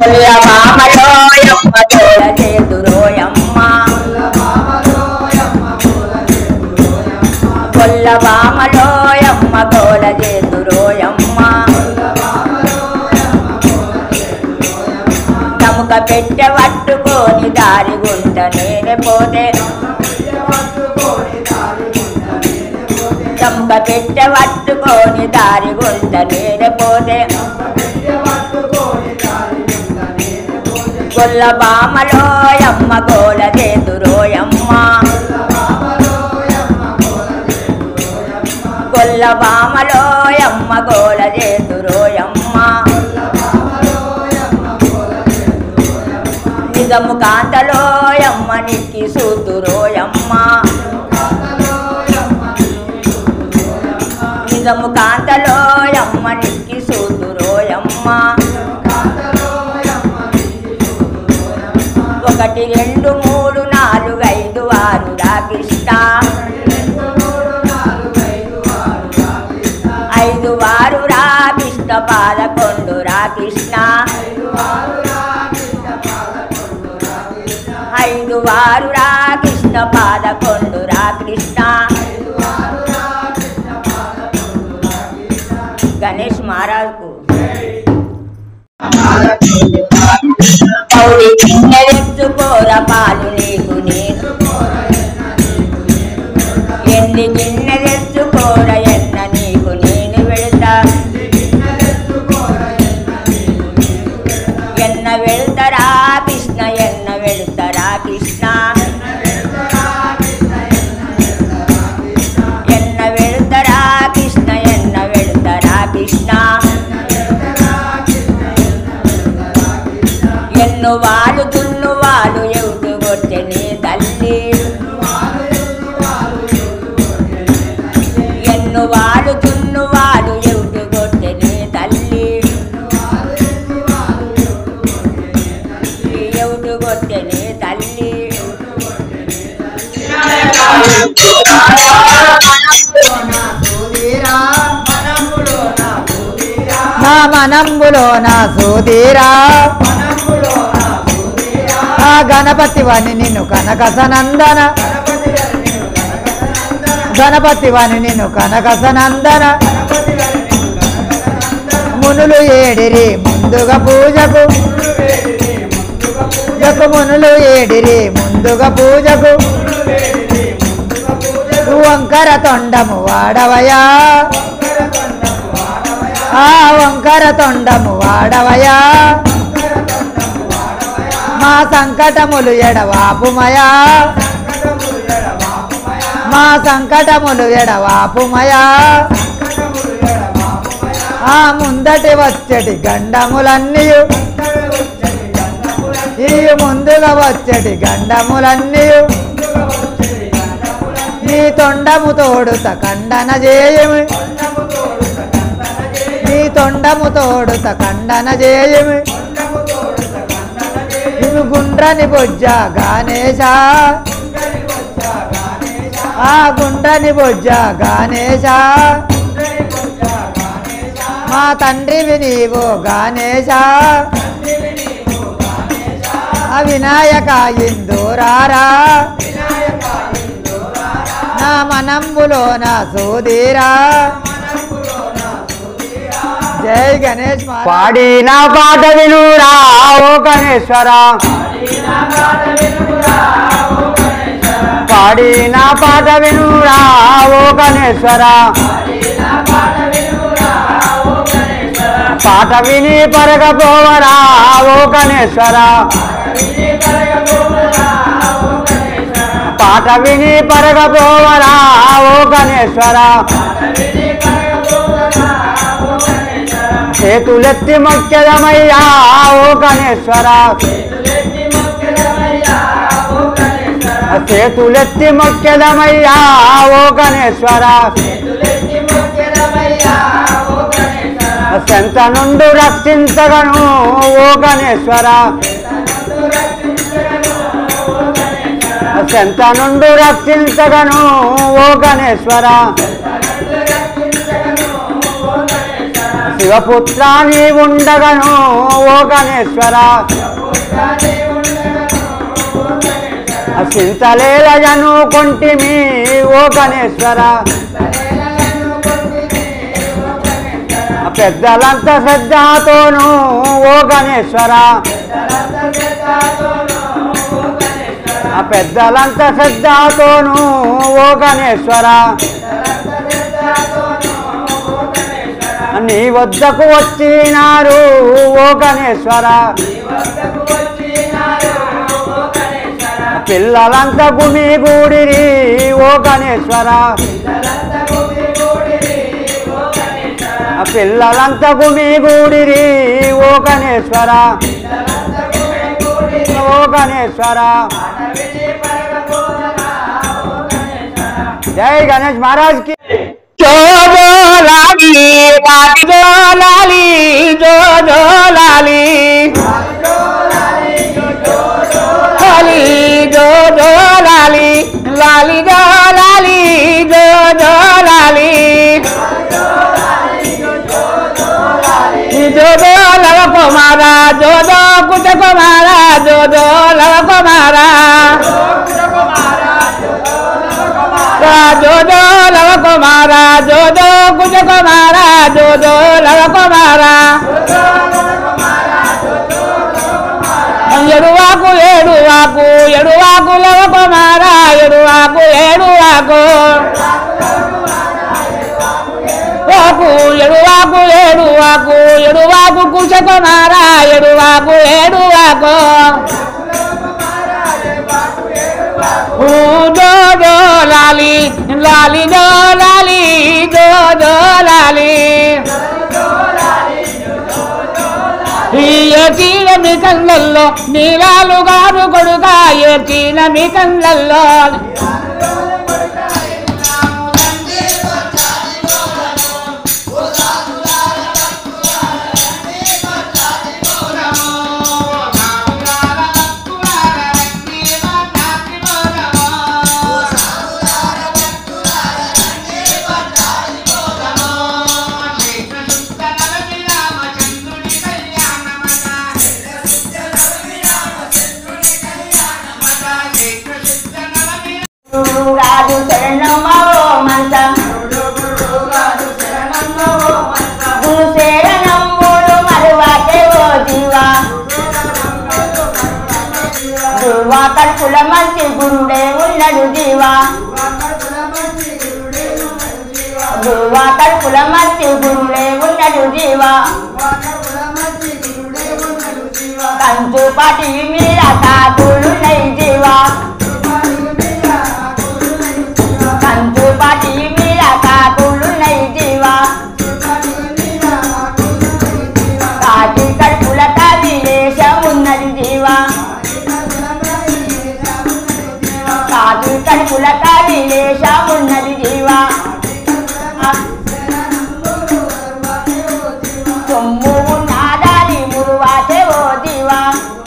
కొల్ల మామలోయమ్మ తోడ చేదురోయమ్మ కొల్ల మామలోయమ్మ తోడ చేదురోయమ్మ తముక పెట్టె పట్టుకొని దారి గుంట నేనే పోతే తముక పెట్టె పట్టుకొని దారి గుంట నేనే పోతే గొల్ల బామలోయమ్మ గోల చేదురోయమ్మ గొల్ల బామలోయమ్మ గోల చేదురోయమ్మ నిజము కాంతలోయమ్మ నిక్కి సూతురోయమ్మ నిజము కాంతలోయమ్మ నిక్కి సూతురోయమ్మ ఒకటి రెండు మూడు నాలుగు ఐదు ఆరు రాకిష్ట ఐదు వారు రాకిష్ట పాదకొండు రాకిష్ణ ఐదు వారు రాకిష్ట పాదకొండు రాకృష్ణ గణేష్ మహారాజ్కు పౌడి గిన్నెలెత్తుకోర పాలు నీకు నేను ఎన్ని గిన్నెలెత్తుకోర ఎన్న నీకు నేను వెళ్తా ఎన్న వెళ్తారా కృష్ణ ఎన్న వెళ్తారా కృష్ణ ఎన్న వెళ్తారా కృష్ణ ఎన్న వెళ్తారా కృష్ణ ఎన్ను వాడు దున్ను వాడు ఎవుడు కొట్టె నీ తల్లి ఎన్ను వాడు దున్ను వాడు ఎవుడు కొట్టె నీ తల్లి ఎవుడు కొట్టె నీ తల్లి నా మనంబులో నా సోదీరా ఆ గణపతి వాణి నిన్ను కనకసనందన గణపతి వాణి నిన్ను కనకసనందన మునులు ఏడిరి ముందుగా పూజకు జకు మునులు ఏడిరి ముందుగా పూజకు వంకర తొండము వాడవయా ఆ వంకర తొండము వాడవయా మా సంకటములు ఎడవాపుమయా మా సంకటములు ఎడవాపుమయా ఆ ముందటి వచ్చేటి గండములన్నీ ఈ ముందుగా వచ్చేటి గండములన్నీ నీ తొండము తోడుత కండన చేయమి నీ తొండము తోడుత కండన చేయమి ఇను గుండ్రని బొజ్జ గానేశ ఆ గుండ్రని బొజ్జ గానేశ మా తండ్రివి నీవు గానేశ ఆ వినాయక ఇందూరారా నా మనంబులో నా సోదీరా జై గణేష్ మహారాజ్. పాడిన పాట వినురా ఓ గణేశ్వర పాడిన పాట వినురా ఓ గణేశ్వర పాట విని పరగపోవరా ఓ గణేశ్వర పాట విని పరగపోవరా ఓ గణేశ్వర చేతులెత్తి మొక్కెదమయ్యా ఓ గణేశ్వర చేతులెత్తి మొక్కెదమయ్యా ఓ గణేశ్వర సెంత నుండి రక్షించగను ఓ గణేశ్వర సెంత నుండి రక్షించగను ఓ గణేశ్వర శివపుత్ర నీ ఉండగను ఓ గణేశ్వర చింతలేలజను కొంటిమి ఓ గణేశ్వర పెద్దలంత శ్రద్ధతోను ఓ గణేశ్వర ఆ పెద్దలంత శ్రద్ధతోను ఓ గణేశ్వర నీ వద్దకు వచ్చినారు ఓ గణేశ్వర పిల్లలంతా గుమి గూడిరి ఓ గణేశ్వర ఆ పిల్లలంతా గుమి గూడిరి ఓ గణేశ్వర ఓ గణేశ్వర జై గణేష్ మహారాజ్ కి జో జో లాలి లాలి జో లాలి జో జో లాలి లాలి జో జో లాలి లాలి జో లాలి జో జో లాలి జో జో లవ కుమారా జో జో కుట కుమారా జో జో లవ కుమారా జోదో లవ కుమార జోదో కుజ కుమార జోదో లవ కుమార ఎడువాకు ఏడువాకు ఎడువాకు లవ కుమార ఎడువాకు ఏడువాకు వాకు ఎడువాకు ఏడువాకు ఎడువాకు కుశ కుమార ఎడువాకు ఏడువాకు ఓ జో జో లాలి లాలి జో లాలి జో జో లాలి ఏచిన మీ కళ్ళల్లో నీలాలు గారు కొడుక ఏచిన మీ కళ్ళల్లో రాజు శరణమో మంత గురు శరణమ్ముడు మరువాకే ఓ జీవా గురువా కల్పుల మంచి గురుడే ఉన్నడు జీవా గురువా కల్పుల మంచి గురుడే ఉన్నడు జీవా కంచు పాటి మీద కాకులు నై జీవా కంచు పాటి మీద కాకులు నై జీవా కాటి కడుపుల కవిలేశం ఉన్నది జీవా కాటి కడుపుల కవిలేశం ఉన్నది జీవా సొమ్ము నాదాని మురువాసే ఓ జీవా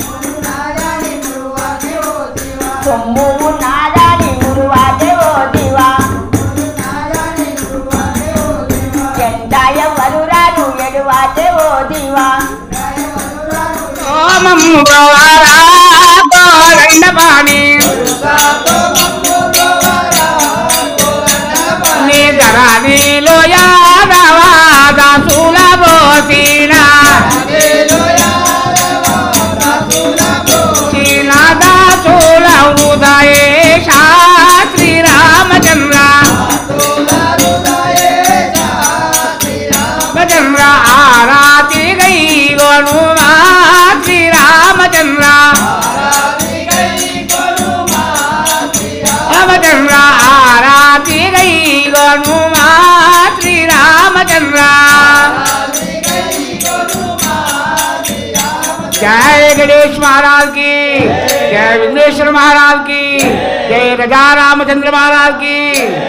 సొమ్ము నాదాని మురువాసే ఓ జీవా ఎండాయ వరురాను ఎడువాసే ఓ జీవా ఓమము గోవారా గోరండపాణి నీ ధరణిలో యాదవా దాసుల బోసిన చీల దాసుల ఉదయే శాస్త్రి రామచంద్ర రామచంద్ర ఆరాతి గై గోనుమా శ్రీ రామచంద్ర రామచంద్ర ఆరాతి గై గోనుమా శ్రీ రామచంద్ర जय गणेश महाराज की जय विघ्नेश्वर महाराज की जय गजा रामचंद्र महाराज की